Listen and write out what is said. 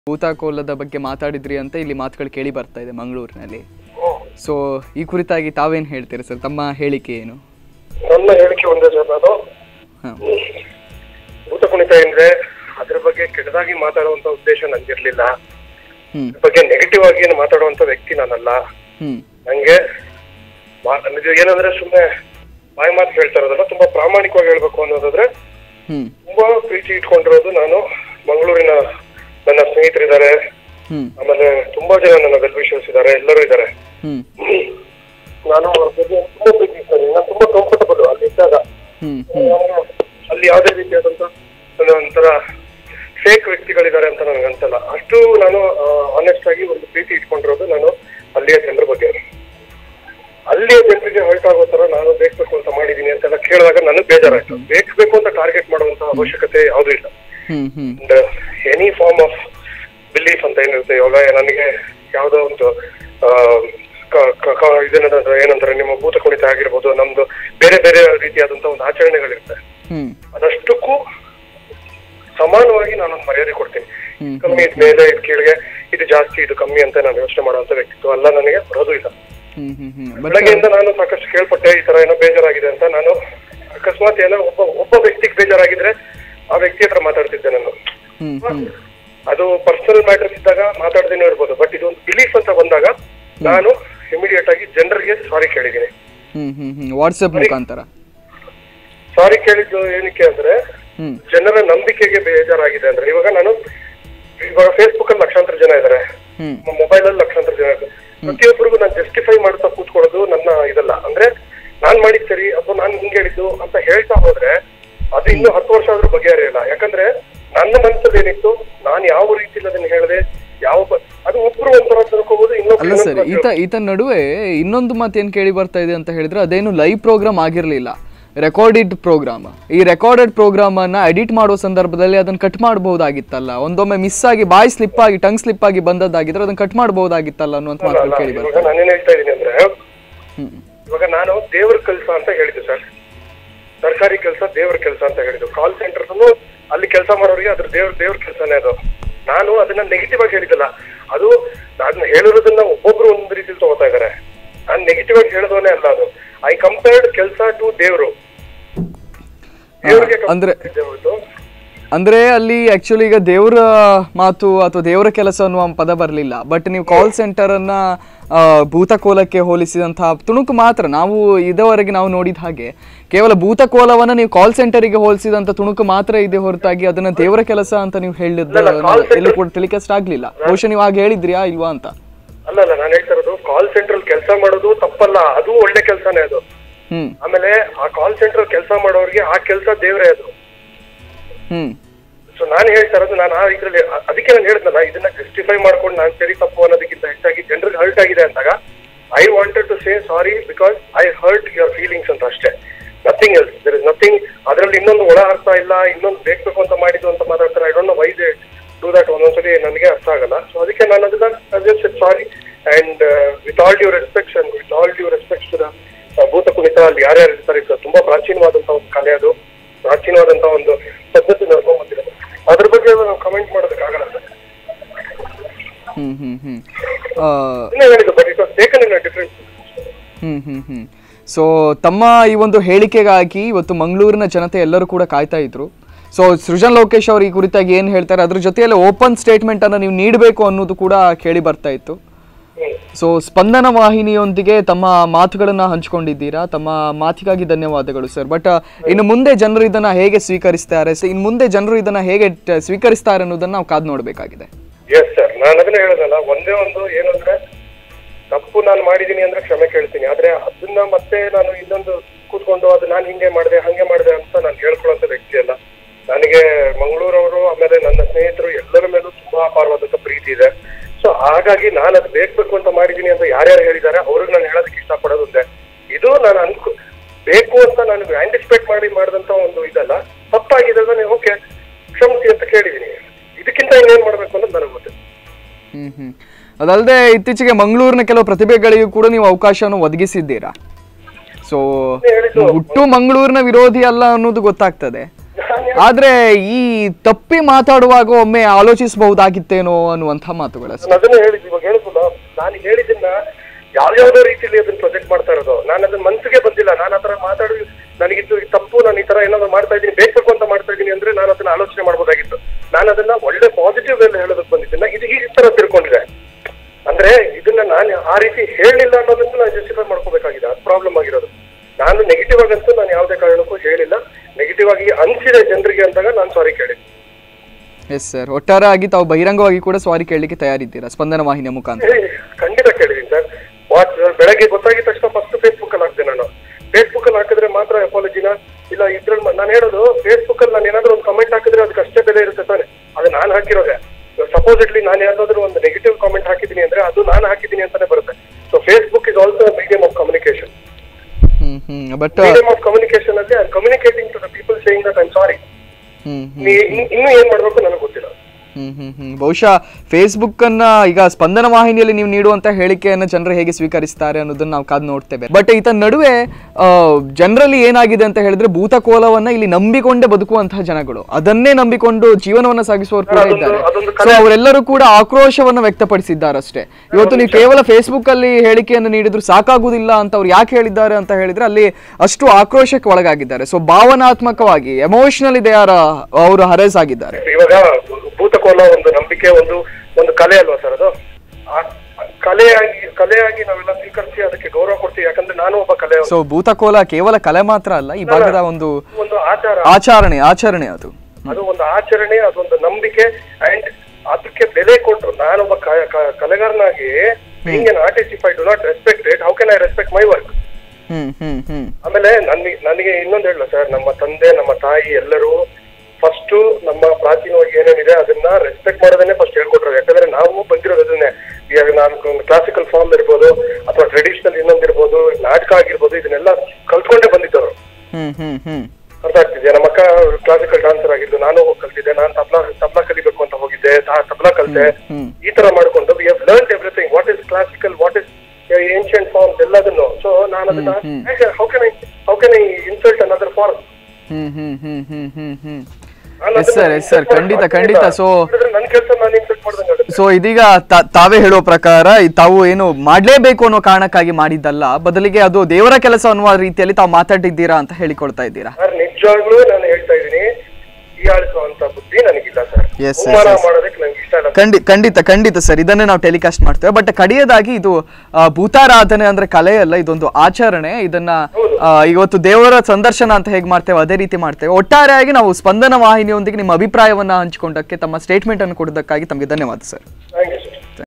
ಭೂತಾಕೋಲದ ಬಗ್ಗೆ ಮಾತಾಡಿದ್ರಿ ಅಂತ ಇಲ್ಲಿ ಮಾತುಗಳು ಕೇಳಿ ಬರ್ತಾ ಇದೆ ಮಂಗಳೂರಿನಲ್ಲಿ ಸೊ ಈ ಕುರಿತಾಗಿ ತಾವೇನು ಹೇಳ್ತೀರಾ ಸರ್ ತಮ್ಮ ಹೇಳಿಕೆ ಏನು ನನ್ನ ಹೇಳಿಕೆ ಒಂದೇ ಸರ್ ನಾನು ಹಾಂ ಭೂತ ಕುಣಿತ ಅಂದ್ರೆ ಅದ್ರ ಬಗ್ಗೆ ಕೆಟ್ಟದಾಗಿ ಮಾತಾಡುವಂತ ಉದ್ದೇಶ ನಂಗಿರ್ಲಿಲ್ಲ ಹ್ಞೂ ಅದ್ರ ಬಗ್ಗೆ ನೆಗೆಟಿವ್ ಆಗಿ ಏನು ಮಾತಾಡುವಂತ ವ್ಯಕ್ತಿ ನಾನಲ್ಲ ಹ್ಞೂ ನಂಗೆ ಮಾ- ಇದು ಏನಂದ್ರೆ ಸುಮ್ಮನೆ ಬಾಯಿ ಮಾತು ಹೇಳ್ತಾ ಇರೋದಲ್ಲ ತುಂಬಾ ಪ್ರಾಮಾಣಿಕವಾಗಿ ಹೇಳ್ಬೇಕು ಅನ್ನೋದಾದ್ರೆ ಹ್ಞೂ ತುಂಬಾ ಪ್ರೀತಿ ಇಟ್ಕೊಂಡಿರೋದು ನಾನು ಮಂಗಳೂರಿನ ನನ್ನ ಸ್ನೇಹಿತರಿದ್ದಾರೆ ಹ್ಞೂ ಆಮೇಲೆ ತುಂಬಾ ಜನ ನನ್ನ ವೆಲ್ ವಿಷರ್ಸ್ ಇದ್ದಾರೆ ಎಲ್ಲರೂ ಇದ್ದಾರೆ ಹ್ಞೂ ನಾನು ಅವ್ರ ಬಗ್ಗೆ ತುಂಬಾ ಪ್ರೀತಿ ಇರ್ತೇನೆ ನಾನು ತುಂಬಾ ಕಂಫರ್ಟಬಲ್ ಅಲ್ಲಿ ಇದ್ದಾಗ ಹ್ಞೂ ಹ್ಞೂ ನಾನು ಅಲ್ಲಿ ಯಾವುದೇ ರೀತಿಯಾದಂತ ಒಂದು ಒಂಥರ ಫೇಕ್ ವ್ಯಕ್ತಿಗಳಿದ್ದಾರೆ ಅಂತ ನನಗೆ ಅನ್ಸಲ್ಲ ಅಷ್ಟು ನಾನು ಆನೆಸ್ಟ್ ಆಗಿ ಒಂದು ಪ್ರೀತಿ ಇಟ್ಕೊಂಡಿರೋದು ನಾನು ಅಲ್ಲಿಯ ಜನರ ಬಗ್ಗೆ ಅಲ್ಲಿಯ ಜನರಿಗೆ ಹರ್ಟ್ ಆಗೋ ತರ ನಾನು ಬೇಕಬೇಕು ಅಂತ ಮಾಡಿದೀನಿ ಅಂತೆಲ್ಲ ಕೇಳಿದಾಗ ನನಗೆ ಬೇಜಾರಾಯ್ತು ಬೇಕು ಬೇಕು ಅಂತ ಟಾರ್ಗೆಟ್ ಮಾಡುವಂತ ಅವಶ್ಯಕತೆ ಯಾವುದೂ ಇಲ್ಲ ಹ್ಞೂ ಹ್ಞೂ and any form of belief ಅಂತ ಏನಿರುತ್ತೆ ಇವಾಗ ನನಗೆ ಯಾವುದೋ ಒಂದು ಆ, ಕ- ಕ- ಕ- ಇದೇನಂದ್ರೆ ಏನಂತಾರೆ ನಿಮ್ಮ ಭೂತ ಕುಣಿತ ಆಗಿರ್ಬೋದು ನಮ್ದು ಬೇರೆ ಬೇರೆ ರೀತಿಯಾದಂತ ಒಂದು ಆಚರಣೆಗಳಿರುತ್ತೆ ಹ್ಞೂ ಅದಷ್ಟಕ್ಕೂ ಸಮಾನವಾಗಿ ನಾನೊಂದು ಮರ್ಯಾದೆ ಕೊಡ್ತೀನಿ ಹ್ಮ್. ಕಮ್ಮಿ ಇದ್ ಮೇಲೆ ಇದು ಕೀಳಿಗೆ ಇದು ಜಾಸ್ತಿ ಇದು ಕಮ್ಮಿ ಅಂತ ನಾನು ಯೋಚನೆ ಮಾಡುವಂತ ವ್ಯಕ್ತಿತ್ವ ಅಲ್ಲ ನನಗೆ ಬರೋದು ಇಲ್ಲ ಹ್ಞೂ ಹ್ಞೂ ಹ್ಞೂ ಬಟ್ ಬೆಳಗ್ಗೆಯಿಂದ ನಾನು ಸಾಕಷ್ಟು ಕೇಳ್ಪಟ್ಟೆ ಈ ತರ ಏನೋ ಬೇಜಾರಾಗಿದೆ ಅಂತ ನಾನು ಅಕಸ್ಮಾತ್ ಏನೋ ಒಬ್ಬ ಒಬ್ಬ ವ್ಯಕ್ತಿಗೆ ಬೇಜಾರಾಗಿದ್ರೆ ಆ ವ್ಯಕ್ತಿ ಹತ್ರ ಮಾತಾಡ್ತಿದ್ದೆ ನಾನು ಹ್ಞೂ ಹ್ಞೂ ಅದು ಪರ್ಸನಲ್ ಮ್ಯಾಟರ್ಸ್ ಇದ್ದಾಗ ಮಾತಾಡ್ದೇನೆ ಇರ್ಬೋದು ಬಟ್ ಇದು ಒಂದು ಬಿಲೀಫ್ ಅಂತ ಬಂದಾಗ ನಾನು ಇಮಿಡಿಯೇಟ್ ಆಗಿ ಜನರಿಗೆ ಸಾರಿ ಕೇಳಿದ್ದೀನಿ ಹ್ಞೂ ಹ್ಞೂ ಹ್ಞೂ ವಾಟ್ಸಪ್ ಮುಖಾಂತರ ಸಾರಿ ಕೇಳಿದ್ದು ಏನಕ್ಕೆ ಅಂದ್ರೆ ಹ್ಞೂ ಜನರ ನಂಬಿಕೆಗೆ ಬೇಜಾರಾಗಿದೆ ಅಂದ್ರೆ ಇವಾಗ ನಾನು ಇವಾಗ ಫೇಸ್ಬುಕ್ ಅಲ್ಲಿ ಲಕ್ಷಾಂತರ ಜನ ಇದ್ದಾರೆ ಹ್ಞೂ ಮೊಬೈಲ್ ಅಲ್ಲಿ ಲಕ್ಷಾಂತರ ಜನ ಇದ್ದಾರೆ ಪ್ರತಿಯೊಬ್ಬರಿಗೂ ನಾನು ಜಸ್ಟಿಫೈ ಮಾಡ್ತಾ ಕೂತ್ಕೊಳ್ಳೋದು ನನ್ನ ಇದಲ್ಲ ಅಂದ್ರೆ ನಾನ್ ಮಾಡಿದ್ ಸರಿ ಅಥವಾ ನಾನ್ ಹಿಂಗ್ ಹೇಳಿದ್ದು ಅಂತ ಹೇಳ್ತಾ ಹೋದ್ರೆ ಅದು ಇನ್ನು ಹತ್ತು ವರ್ಷ ಆದ್ರೂ ಬಗೆಹರಿಯಲ್ಲ ಯಾಕಂದ್ರೆ ನನ್ನ ಮನಸ್ಸಲ್ಲಿ ಏನಿತ್ತು ನಾನು ಯಾವ ರೀತಿಲಿ ಅದನ್ನ ಹೇಳಿದೆ ಯಾವ ಬ- ಅದು ಒಬ್ರು ಒಂಥರ ತಿಳ್ಕೊಬಹುದು ಅಲ್ಲ ಇನ್ನೊಬ್ರು ಸರ್ ಇನ್ನೊಂದ್ ಈತ ಈತ ನಡುವೆ ಇನ್ನೊಂದು ಮಾತು ಏನು ಕೇಳಿ ಬರ್ತಾ ಇದೆ ಅಂತ ಹೇಳಿದ್ರೆ ಅದೇನು ಲೈವ್ ಪ್ರೋಗ್ರಾಮ್ ಆಗಿರಲಿಲ್ಲ ರೆಕಾರ್ಡೆಡ್ ಪ್ರೋಗ್ರಾಮ್ ಈ ರೆಕಾರ್ಡೆಡ್ ಪ್ರೋಗ್ರಾಮ್ ಅನ್ನ ಎಡಿಟ್ ಮಾಡೋ ಸಂದರ್ಭದಲ್ಲಿ ಅದನ್ನ ಕಟ್ ಮಾಡಬಹುದಾಗಿತ್ತಲ್ಲ ಒಂದೊಮ್ಮೆ ಮಿಸ್ ಆಗಿ ಬಾಯ್ ಸ್ಲಿಪ್ ಆಗಿ ಟಂಗ್ ಸ್ಲಿಪ್ ಆಗಿ ಬಂದದ್ದಾಗಿದ್ರೆ ಅದನ್ನ ಕಟ್ ಮಾಡಬಹುದಾಗಿತ್ತಲ್ಲ ಅನ್ನುವಂಥ ಮಾತುಗಳು ಕೇಳಿ ಇವಾಗ ಬರ್ತದೆ ನಾನೇನ್ ಹೇಳ್ತಾ ಇದೀನಿ ಅಂದ್ರೆ ಹ್ಮ್ ಇವಾಗ ನಾನು ದೇವ್ರ ಕೆಲಸ ಅಂತ ಹೇಳಿದ್ದು ಸರ್ ಸರ್ಕಾರಿ ಕೆಲಸ ದೇವ್ರ ಕೆಲಸ ಅಂತ ಹೇಳಿದ್ದು ಕಾಲ್ ಸೆಂಟರ್ ಅಲ್ಲಿ ಕೆಲಸ ಮಾಡೋರಿಗೆ ಅದ್ರ ದೇವ್ರ ದೇವ್ರ ಕೆಲಸನೇ ಅದು ನಾನು ಅದನ್ನ ನೆಗೆಟಿವ್ ಆಗಿ ಹೇಳಿದ್ದಲ್ಲ ಅದು ಅದನ್ನ ಹೇಳಿರೋದನ್ನ ಒಬ್ಬೊಬ್ರು ಒಂದ್ ರೀತಿಲಿ ತಗೋತಾ ಇದಾರೆ ನಾನು ನೆಗೆಟಿವ್ ಆಗಿ ಹೇಳಿದವನೇ ಅಲ್ಲ ಅದು ಐ ಕಂಪೇರ್ಡ್ ಕೆಲಸ ಟು ದೇವ್ರು ದೇವ್ರಿಗೆ ಅಂದ್ರೆ compare ಹೊರ್ತು ಅಂದ್ರೆ ಅಲ್ಲಿ ಆಕ್ಚುಲಿ ಈಗ ದೇವರ ಮಾತು ಅಥವಾ ದೇವರ ಕೆಲಸ ಅನ್ನುವ ಪದ ಬರಲಿಲ್ಲ ಬಟ್ ನೀವು ಕಾಲ್ ಸೆಂಟರ್ ಅನ್ನ ಆ, ಭೂತಕೋಲಕ್ಕೆ ಹೋಲಿಸಿದಂತಹ ತುಣುಕು ಮಾತ್ರ ನಾವು ಇದುವರೆಗೆ ನಾವು ನೋಡಿದ ಹಾಗೆ ಕೇವಲ ಭೂತಕೋಲವನ್ನ ನೀವು ಕಾಲ್ ಸೆಂಟರಿಗೆ ಹೋಲಿಸಿದಂತ ತುಣುಕು ಮಾತ್ರ ಇದೆ ಹೊರತಾಗಿ ಅದನ್ನ ದೇವರ ಕೆಲಸ ಅಂತ ನೀವು ಹೇಳಿದ್ದು ಎಲ್ಲೂ ಕೂಡ ತಿಳಿಕಷ್ಟ ಆಗ್ಲಿಲ್ಲ ಬಹುಶಃ ನೀವು ಆಗ ಹೇಳಿದ್ರಿಯಾ ಇಲ್ವಾ ಅಂತ ಅಲ್ಲ ಅಲ್ಲ ನಾನು ಹೇಳ್ತಾ ಇರೋದು ಕಾಲ್ ಸೆಂಟರ್ ಕೆಲಸ ಮಾಡೋದು ತಪ್ಪಲ್ಲ ಅದು ಒಳ್ಳೆ ಕೆಲಸನೇ ಅದು ಹ್ಮ್ ಆಮೇಲೆ ಆ ಕಾಲ್ ಸೆಂಟರ್ ಕೆಲಸ ಮಾಡೋರಿಗೆ ಆ ಕೆಲಸ ದೇವ್ರೇ ಅದು ಹ್ಮ್ ಸೊ ನಾನು ಹೇಳ್ತಾ ಇರೋದು ನಾನು ಆ ಇದ್ರಲ್ಲಿ ಅ- ಅದಕ್ಕೆ ನಾನು ಹೇಳಿದ್ನಲ್ಲ ಇದನ್ನ ಜಸ್ಟಿಫೈ ಮಾಡ್ಕೊಂಡು ನಾನು ಸರಿ ತಪ್ಪು ಅನ್ನೋದಕ್ಕಿಂತ ಹೆಚ್ಚಾಗಿ ಜನರಿಗೆ ಹರ್ಟ್ ಆಗಿದೆ ಅಂದಾಗ I wanted to say sorry because I hurt your feelings ಅಂತ ಅಷ್ಟೇ nothing else there is nothing ಅದರಲ್ಲಿ ಇನ್ನೊಂದು ಒಳ ಅರ್ಥ ಇಲ್ಲ ಇನ್ನೊಂದು ಬೇಕು ಅಂತ ಮಾಡಿದ್ದು ಅಂತ ಮಾತಾಡ್ತಾರೆ I don't know why they do that ಒಂದೊಂದ್ಸಲಿ ನನಗೆ ಅರ್ಥ ಆಗಲ್ಲ ಸೊ ಅದಕ್ಕೆ ನಾನು ಅದನ್ನ sorry and with all due respects and with all due respects to the ಭೂತ ಕುಣಿತ ಅಲ್ಲಿ ಯಾರ್ಯಾರು ಇರ್ತಾರೆ ಇದು ತುಂಬಾ ಪ್ರಾಚೀನವಾದಂತಹ ಒಂದು ಕಲೆ ಅದು ಪ್ರಾಚೀನವಾದಂತಹ ಒಂದು ಪದ್ಧತಿ ನಡ್ಕೊಂಡ್ ಬಂದಿರೋದು ಅದ್ರ ಬಗ್ಗೆ ನಾವು ಕಮೆಂಟ್ ಮಾಡೋದಕ್ಕಾಗಲ್ಲ ಸರ್ ಹ್ಮ್ ಹ್ಮ್ ಹ್ಮ್ ಆ, ಇನ್ನೇ ಹೇಳಿದ್ದು but it was taken in different hmm hmm hmm so ತಮ್ಮ ಈ ಒಂದು ಹೇಳಿಕೆಗಾಗಿ ಇವತ್ತು ಮಂಗಳೂರಿನ ಜನತೆ ಎಲ್ಲರೂ ಕೂಡ ಕಾಯ್ತಾ ಇದ್ರು ಸೊ ಸೃಜನ್ ಲೋಕೇಶ್ ಅವರು ಈ ಕುರಿತಾಗಿ ಏನು ಹೇಳ್ತಾರೆ ಅದ್ರ ಜೊತೆಯಲ್ಲಿ ಓಪನ್ ಸ್ಟೇಟ್ಮೆಂಟ್ ಅನ್ನ ನೀವು ನೀಡಬೇಕು ಅನ್ನೋದು ಕೂಡ ಕೇಳಿ ಬರ್ತಾ ಇತ್ತು ಸೊ ಸ್ಪಂದನ ವಾಹಿನಿಯೊಂದಿಗೆ ತಮ್ಮ ಮಾತುಗಳನ್ನ ಹಂಚಿಕೊಂಡಿದ್ದೀರಾ ತಮ್ಮ ಮಾತಿಗಾಗಿ ಧನ್ಯವಾದಗಳು ಸರ್ ಬಟ್ ಇನ್ನು ಮುಂದೆ ಜನರು ಇದನ್ನ ಹೇಗೆ ಸ್ವೀಕರಿಸ್ತಾರೆ ಸೊ ಇನ್ನು ಮುಂದೆ ಜನರು ಇದನ್ನ ಹೇಗೆ ಟ- ಸ್ವೀಕರಿಸ್ತಾರೆ ಅನ್ನೋದನ್ನ ನಾವು ಕಾದು ನೋಡಬೇಕಾಗಿದೆ ಎಸ್ ಸರ್ ನಾನು ಅದನ್ನ ಹೇಳೋದಲ್ಲ ಒಂದೇ ಒಂದು ಏನಂದ್ರೆ ತಪ್ಪು ನಾನು ಮಾಡಿದೀನಿ ಅಂದ್ರೆ ಕ್ಷಮೆ ಕೇಳ್ತೀನಿ ಆದ್ರೆ ಅದನ್ನ ಮತ್ತೆ ನಾನು ಇನ್ನೊಂದು ಕೂತ್ಕೊಂಡು ಅದು ನಾನು ಹಿಂಗೆ ಮಾಡಿದೆ ಹಂಗೆ ಮಾಡಿದೆ ಅಂತ ನಾನು ಹೇಳ್ಕೊಳ್ಳೋಂಥ ವ್ಯಕ್ತಿ ಅಲ್ಲ ನನಗೆ ಮಂಗಳೂರವರು ಆಮೇಲೆ ನನ್ನ ಸ್ನೇಹಿತರು ಎಲ್ಲರ ಮೇಲೂ ತುಂಬಾ ಅಪಾರವಾದಂತ ಪ್ರೀತಿ ಇದೆ ಸೊ ಹಾಗಾಗಿ ನಾನು ಅದು ಬೇಕು ಅಂತ ಮಾಡಿದೀನಿ ಅಂತ ಯಾರ್ಯಾರು ಹೇಳಿದ್ದಾರೆ ಅವ್ರಿಗೆ ನಾನು ಹೇಳೋದಕ್ಕೆ ಇಷ್ಟಪಡೋದು ಒಂದೇ ಇದು ನಾನು ಅನ್ಕೊ ಬೇಕು ಅಂತ ನಾನು ಆಂಟಿಸಿಪೇಟ್ ಮಾಡಿ ಮಾಡಿದಂತ ಒಂದು ಇದಲ್ಲ ತಪ್ಪಾಗಿದೆ ಅಂದ್ರೆ ಓಕೆ ಕ್ಷಮಿಸಿ ಅಂತ ಕೇಳಿದೀನಿ ಇದಕ್ಕಿಂತ ಇನ್ನೇನ್ ಮಾಡ್ಬೇಕು ಅನ್ನೋದು ನನಗೆ ಗೊತ್ತಿಲ್ಲ ಹ್ಮ್ ಹ್ಮ್ ಅದಲ್ಲದೆ ಇತ್ತೀಚೆಗೆ ಮಂಗಳೂರಿನ ಕೆಲವು ಪ್ರತಿಭೆಗಳಿಗೂ ಕೂಡ ನೀವು ಅವಕಾಶವನ್ನು ಒದಗಿಸಿದ್ದೀರಾ ಸೊ ಹೇಳಿದ್ದು ಹುಟ್ಟು ಮಂಗಳೂರಿನ ವಿರೋಧಿ ಅಲ್ಲ ಅನ್ನೋದು ಗೊತ್ತಾಗ್ತದೆ ನಾನು ಆದ್ರೆ ಈ ತಪ್ಪಿ ಮಾತಾಡುವಾಗ ಒಮ್ಮೆ ಆಲೋಚಿಸಬಹುದಾಗಿತ್ತೇನೋ ಅನ್ನುವಂಥ ಮಾತುಗಳು ಅಷ್ಟೇ. ನಾನು ಅದನ್ನ ಹೇಳಿದ್ದು ಇವಾಗ ಹೇಳಿದ್ನಲ್ಲ ನಾನು ಹೇಳಿದ್ದನ್ನ ಯಾವ್ಯಾವ್ದೋ ರೀತಿಯಲ್ಲಿ ಅದನ್ನ ಪ್ರೊಜೆಕ್ಟ್ ಮಾಡ್ತಾ ಇರೋದು ನಾನು ಅದನ್ನ ಮನ್ಸಿಗೆ ಬಂದಿಲ್ಲ ನಾನು ಆತರ ಮಾತಾಡಿ ನನಗಿದ್ದು ಈ ತಪ್ಪು ನಾನು ಈ ತರ ಏನಾದ್ರು ಮಾಡ್ತಾ ಇದ್ದೀನಿ ಬೇಕು ಅಂತ ಮಾಡ್ತಾ ಇದ್ದೀನಿ ಅಂದ್ರೆ ನಾನು ಅದನ್ನ ಆಲೋಚನೆ ಮಾಡ್ಬೋದಾಗಿತ್ತು ನಾನು ಅದನ್ನ ಒಳ್ಳೆ ಪಾಸಿಟಿವ್ ವೇಲ್ ಹೇಳೋದಕ್ಕೆ ಬಂದಿದ್ದನ್ನ ಇದು ಈ ತರ ತಿಳ್ಕೊಂಡಿದೆ ಅಂದ್ರೆ ಇದನ್ನ ನಾನು ಆ ರೀತಿ ಹೇಳಿಲ್ಲ ಅನ್ನೋದನ್ನ ನಾನು ಜಸ್ಟಿಫೈ ಮಾಡ್ಕೋಬೇಕಾಗಿದೆ ಅದು ಪ್ರಾಬ್ಲಮ್ ಆಗಿರೋದು ನಾನು ನೆಗೆಟಿವ್ ಆಗಂತೂ ನಾನು ಯಾವುದೇ ಕಾರಣಕ್ಕೂ ಹೇಳಿಲ್ಲ ನೆಗೆಟಿವ್ ಆಗಿ ಅನ್ಸಿದೆ ಜನರಿಗೆ ಅಂದಾಗ ನಾನು ಸಾರಿ ಕೇಳಿದ್ದೆ ಎಸ್ ಸರ್ ಒಟ್ಟಾರೆಯಾಗಿ ತಾವು ಬಹಿರಂಗವಾಗಿ ಕೂಡ ಸಾರಿ ಕೇಳಲಿಕ್ಕೆ ತಯಾರಿದ್ದೀರಾ ಸ್ಪಂದನ ವಾಹಿನಿಯ ಮುಖಾಂತರ ಏ, ಖಂಡಿತ ಕೇಳಿದೀನಿ ಸರ್ ವಾಟ್ ಬೆಳಗ್ಗೆ ಗೊತ್ತಾಗಿದ ತಕ್ಷಣ ಫಸ್ಟ್ ಫೇಸ್ಬುಕ್ ಅಲ್ಲಿ ಹಾಕ್ದೆ ನಾನು ಫೇಸ್ಬುಕ್ ಅಲ್ಲಿ ಹಾಕಿದ್ರೆ ಮಾತ್ರ ಅಪಾಲಜಿನ ಇಲ್ಲ ಇದ್ರಲ್ಲಿ ನಾನು ಹೇಳೋದು ಫೇಸ್ಬುಕ್ ಅಲ್ಲಿ ನಾನು ಏನಾದ್ರು ಒಂದು ಕಮೆಂಟ್ ಹಾಕಿದ್ರೆ ಅದಕ್ಕೆ ಅಷ್ಟೇ ಬೆಲೆ ಇರುತ್ತೆ ತಾನೆ ಅದು ನಾನು ಹಾಕಿರೋದೆ ಸಪೋಸಿಟ್ಲಿ ನಾನು ಯಾವ್ದಾದ್ರು ಒಂದು ನೆಗೆಟಿವ್ ಕಾಮೆಂಟ್ ಹಾಕಿದ್ದೀನಿ ಅಂದ್ರೆ ಅದು ನಾನು ಹಾಕಿದ್ದೀನಿ ಅಂತಾನೆ ಬರುತ್ತೆ so Facebook is also medium of communication hmm hmm but medium of communication ಅಲ್ಲಿ I communicating to the people saying that I'm sorry hmm hmm ಇನ್ನು ಏನ್ ಮಾಡ್ಬೇಕು ನನಗೆ ಗೊತ್ತಿಲ್ಲ ಹ್ಮ್ ಹ್ಮ್ ಹ್ಮ್ ಬಹುಶಃ ಫೇಸ್ಬುಕ್ ಅನ್ನ ಈಗ ಸ್ಪಂದನ ವಾಹಿನಿಯಲ್ಲಿ ನೀವು ನೀಡುವಂತ ಹೇಳಿಕೆಯನ್ನ ಜನರು ಹೇಗೆ ಸ್ವೀಕರಿಸ್ತಾರೆ ಅನ್ನೋದನ್ನ ನಾವು ಕಾದು ನೋಡ್ತೇವೆ ಬಟ್ ಈತ ನಡುವೆ ಜನರಲ್ಲಿ ಏನಾಗಿದೆ ಅಂತ ಹೇಳಿದ್ರೆ ಭೂತಕೋಲವನ್ನ ಇಲ್ಲಿ ನಂಬಿಕೊಂಡೇ ಬದುಕುವಂತಹ ಜನಗಳು ಅದನ್ನೇ ನಂಬಿಕೊಂಡು ಜೀವನವನ್ನ ಸಾಗಿಸುವವರು ಕೂಡ ಅದೊಂದು- ಇದ್ದಾರೆ ಅದೊಂದು ಸೊ ಅವರೆಲ್ಲರೂ ಕೂಡ ಆಕ್ರೋಶವನ್ನ ವ್ಯಕ್ತಪಡಿಸಿದ್ದಾರಷ್ಟೇ ಇವತ್ತು ನೀವು ಕೇವಲ ಫೇಸ್ಬುಕ್ ಅಲ್ಲಿ ಹೇಳಿಕೆಯನ್ನು ನೀಡಿದ್ರು ಸಾಕಾಗುವುದಿಲ್ಲ ಅಂತ ಅವ್ರು ಯಾಕೆ ಹೇಳಿದ್ದಾರೆ ಅಂತ ಹೇಳಿದ್ರೆ ಅಲ್ಲಿ ಅಷ್ಟು ಆಕ್ರೋಶಕ್ಕೆ ಒಳಗಾಗಿದ್ದಾರೆ ಸೊ ಭಾವನಾತ್ಮಕವಾಗಿ ಎಮೋಷನಲಿ ದೇ ಆರ್ ಅವರು ಹರೇಸ್ ಆಗಿದ್ದಾರೆ ಇವಾಗ ಭೂತಕೋಲ ಒಂದು ನಂಬಿಕೆ ಒಂದು ಒಂದು ಕಲೆ ಅಲ್ವಾ ಸರ್ ಅದು ಆ ಕಲೆಯಾಗಿ ಕಲೆಯಾಗಿ ನಾವೆಲ್ಲ ಸ್ವೀಕರಿಸಿ ಅದಕ್ಕೆ ಗೌರವ ಕೊಡ್ತೀವಿ ಯಾಕಂದ್ರೆ ನಾನು ಒಬ್ಬ ಕಲೆ ಸೊ ಭೂತಕೋಲ ಕೇವಲ ಕಲೆ ಮಾತ್ರ ಅಲ್ಲ ಈ ಭಾಗದ ಒಂದು ಒಂದು ಆಚಾರ ಆಚರಣೆ ಆಚರಣೆ ಅದು ಅದು ಒಂದು ಆಚರಣೆ ಅದೊಂದು ನಂಬಿಕೆ ಅಂಡ್ ಅದಕ್ಕೆ ಬೆಲೆ ಕೊಟ್ರು ನಾನೊಬ್ಬ ಕ- ಕ- ಕಲೆಗಾರನಾಗಿ being an artist if I do not respect it how can I respect my work hmm hmm hmm ಆಮೇಲೆ ನನಗೆ ನನಗೆ ಇನ್ನೊಂದು ಹೇಳಲ್ಲ ಸರ್ ನಮ್ಮ ತಂದೆ ನಮ್ಮ ತಾಯಿ ಎಲ್ಲರೂ ಫಸ್ಟ್ ನಮ್ಮ ಪ್ರಾಚೀನವಾಗಿ ಏನೇನಿದೆ ಅದನ್ನ ರೆಸ್ಪೆಕ್ಟ್ ಮಾಡೋದನ್ನೇ ಫಸ್ಟ್ ಹೇಳ್ಕೊಟ್ರು ಯಾಕಂದ್ರೆ ನಾವು ಬಂದಿರೋದು ಅದನ್ನೇ ಇವಾಗ ನಾನು ಕ್ಲಾಸಿಕಲ್ ಫಾರ್ಮ್ ಇರ್ಬೋದು ಅಥವಾ ಟ್ರೆಡಿಷನಲ್ ಇನ್ನೊಂದಿರ್ಬೋದು ನಾಟಕ ಆಗಿರ್ಬೋದು ಇದನ್ನೆಲ್ಲ ಕಲ್ತ್ಕೊಂಡೇ ಬಂದಿದ್ದವರು ಹ್ಮ್ ಹ್ಮ್ ಹ್ಮ್ ಅರ್ಥ ಆಗ್ತಿದ್ಯಾ ನಮ್ಮ ಅಕ್ಕ ಕ್ಲಾಸಿಕಲ್ ಡಾನ್ಸರ್ ಆಗಿದ್ದು ನಾನು ಹೋಗಿ ಕಲ್ತಿದ್ದೆ ನಾನು ತಬ್ಲಾ ತಬ್ಲಾ ಕಲಿಬೇಕು ಅಂತ ಹೋಗಿದ್ದೆ ತಾ- ತಬ್ಲಾ ಕಲಿತೆ ಹ್ಮ್. ಈ ತರ ಮಾಡ್ಕೊಂಡು we have learn everything what is classical what is ancient forms ಎಲ್ಲದನ್ನು ಸೊ ನಾನು ಅದನ್ನ how can I how can I insult another form hmm hmm hmm hmm hmm hmm yes sir yes sir ಖಂಡಿತ ಖಂಡಿತ so ನನ್ನ ಕೆಲಸ ನಾನು insult ಮಾಡ್ದಂಗೆ ಆಗುತ್ತೆ ಸೊ ಇದೀಗ ತಾ- ತಾವೇ ಹೇಳುವ ಪ್ರಕಾರ ಈ ತಾವು ಏನು ಮಾಡ್ಲೇಬೇಕು ಅನ್ನೋ ಕಾರಣಕ್ಕಾಗಿ ಮಾಡಿದ್ದಲ್ಲ ಬದಲಿಗೆ ಅದು ದೇವರ ಕೆಲಸ ಅನ್ನುವ ರೀತಿಯಲ್ಲಿ ತಾವು ಮಾತಾಡಿದ್ದೀರಾ ಅಂತ ಹೇಳಿಕೊಳ್ತಾ ಇದ್ದೀರಾ ಸರ್ ನಿಜವಾಗ್ಲೂ ನಾನು ಹೇಳ್ತಾ ಇದ್ದೀನಿ ಹೀಯಾಳಿಸುವಂತ ಬುದ್ಧಿ ನನಗಿಲ್ಲ ಸರ್ Yes, yes, ಅವಮಾನ yes. ಮಾಡೋದಕ್ಕೆ ನಂಗೆ ಇಷ್ಟ ಇಲ್ಲ ಖಂಡಿ ಖಂಡಿತ ಖಂಡಿತ ಸರ್ ಇದನ್ನೇ ನಾವು ಟೆಲಿಕಾಸ್ಟ್ ಮಾಡ್ತೇವೆ ಬಟ್ ಕಡೆಯದಾಗಿ ಇದು ಆ, ಭೂತಾರಾಧನೆ ಅಂದ್ರೆ ಕಲೆ ಅಲ್ಲ ಇದೊಂದು ಆಚರಣೆ ಇದನ್ನ ಆ, ಇವತ್ತು ದೇವರ ಸಂದರ್ಶನ ಅಂತ ಹೇಗೆ ಮಾಡ್ತೇವೆ ಅದೇ ರೀತಿ ಮಾಡ್ತೇವೆ ಒಟ್ಟಾರೆಯಾಗಿ ನಾವು ಸ್ಪಂದನ ವಾಹಿನಿಯೊಂದಿಗೆ ನಿಮ್ಮ ಅಭಿಪ್ರಾಯವನ್ನ ಹಂಚಿಕೊಂಡಕ್ಕೆ ತಮ್ಮ ಸ್ಟೇಟ್ಮೆಂಟ್ ಅನ್ನು ಕೊಡೋದಕ್ಕಾಗಿ ತಮಗೆ ಧನ್ಯವಾದ ಸರ್